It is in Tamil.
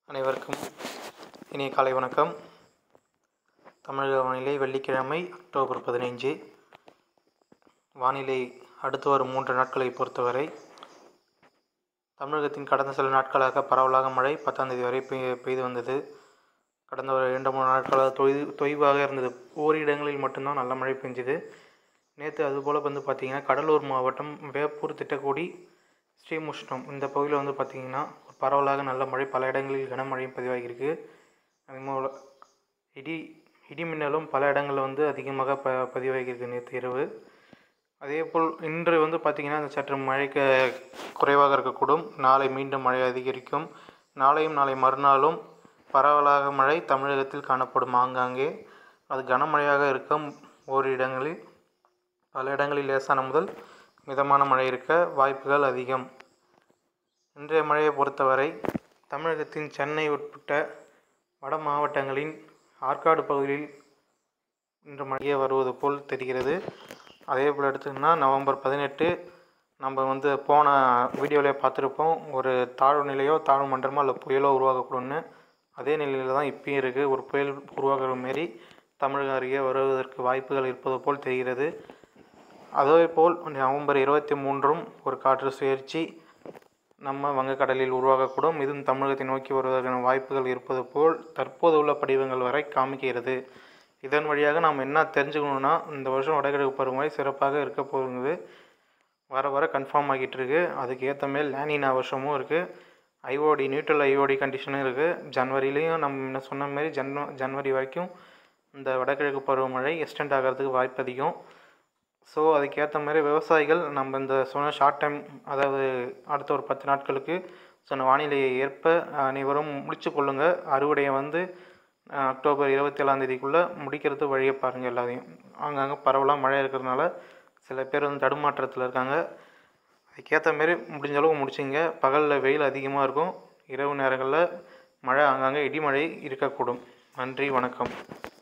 அனைவருக்கும் இனிய காலை வணக்கம் தமிழக வானிலை வெள்ளிக்கிழமை அக்டோபர் பதினைஞ்சு வானிலை அடுத்து வரும் மூன்று நாட்களை பொறுத்தவரை தமிழகத்தின் கடந்த சில நாட்களாக பரவலாக மழை பத்தாம் தேதி வரை பெய் பெய்து வந்தது கடந்த ஒரு இரண்டு மூணு நாட்களாக தொய் தொய்வாக இருந்தது ஓரிரு இடங்களில் மட்டும்தான் நல்ல மழை பெஞ்சுது நேற்று அதுபோல் வந்து பார்த்திங்கன்னா கடலூர் மாவட்டம் வேப்பூர் திட்டக்குடி ஸ்ரீமுஷ்ணம் இந்த பகுதியில் வந்து பார்த்திங்கன்னா பரவலாக நல்ல மழை பல இடங்களில் கனமழையும் பதிவாகியிருக்கு அதே போல் இடி இடி மின்னலும் பல இடங்களில் வந்து அதிகமாக ப பதிவாகியிருக்கு நேற்று இரவு அதேபோல் இன்று வந்து பார்த்திங்கன்னா அந்த சற்று மழை க குறைவாக இருக்கக்கூடும் நாளை மீண்டும் மழை அதிகரிக்கும் நாளையும் நாளை மறுநாளும் பரவலாக மழை தமிழகத்தில் காணப்படும் ஆங்காங்கே அது கனமழையாக இருக்கும் ஓரிரு இடங்களில் பல இடங்களில் லேசான முதல் மிதமான மழை இருக்க வாய்ப்புகள் அதிகம் இன்றைய மழையை பொறுத்தவரை தமிழகத்தின் சென்னை உட்பட்ட வட மாவட்டங்களின் ஆற்காடு பகுதியில் இன்று மழையே வருவது போல் தெரிகிறது அதே போல் எடுத்துக்கினா நவம்பர் பதினெட்டு நம்ம வந்து போன வீடியோவிலே பார்த்துருப்போம் ஒரு தாழ்வு நிலையோ தாழ்வு மண்டலமோ இல்லை புயலோ உருவாகக்கூடும்னு அதே நிலையில் தான் இப்பயும் இருக்குது ஒரு புயல் உருவாகிற மாரி தமிழகம் அருகே வருவதற்கு வாய்ப்புகள் இருப்பது போல் தெரிகிறது அதேபோல் நவம்பர் இருபத்தி மூன்றும் ஒரு காற்று சுழற்சி நம்ம வங்கக்கடலில் உருவாகக்கூடும் இதுவும் தமிழகத்தை நோக்கி வருவதற்கான வாய்ப்புகள் இருப்பது போல் தற்போது உள்ள படிவங்கள் வரை காமிக்கிறது இதன் வழியாக நாம் என்ன தெரிஞ்சுக்கணுன்னா இந்த வருஷம் வடகிழக்கு பருவமழை சிறப்பாக இருக்க போகுது வர வர கன்ஃபார்ம் ஆகிட்டு இருக்கு அதுக்கு ஏற்ற மாரி லேனினா வருஷமும் இருக்குது ஐஓடி நியூட்ரல் ஐஓடி கண்டிஷனும் இருக்குது ஜனவரிலையும் நம்ம முன்ன சொன்ன மாதிரி ஜன்வ ஜனவரி வரைக்கும் இந்த வடகிழக்கு பருவமழை எக்ஸ்டெண்ட் ஆகிறதுக்கு வாய்ப்பு அதிகம் ஸோ அதுக்கேற்ற மாதிரி விவசாயிகள் நம்ம இந்த சொன்ன ஷார்ட் டைம் அதாவது அடுத்த ஒரு பத்து நாட்களுக்கு சொன்ன வானிலையை ஏற்ப அனைவரும் முடிச்சு கொள்ளுங்கள் அறுவடையை வந்து அக்டோபர் இருபத்தி ஏழாம் தேதிக்குள்ளே முடிக்கிறது வழியை பாருங்கள் எல்லாத்தையும் அங்கங்கே பரவலாக மழை இருக்கிறதுனால சில பேர் வந்து தடுமாற்றத்தில் இருக்காங்க அதுக்கேற்ற மாரி முடிஞ்ச அளவு முடிச்சிங்க பகலில் வெயில் அதிகமாக இருக்கும் இரவு நேரங்களில் மழை அங்கங்கே இடிமழை இருக்கக்கூடும் நன்றி வணக்கம்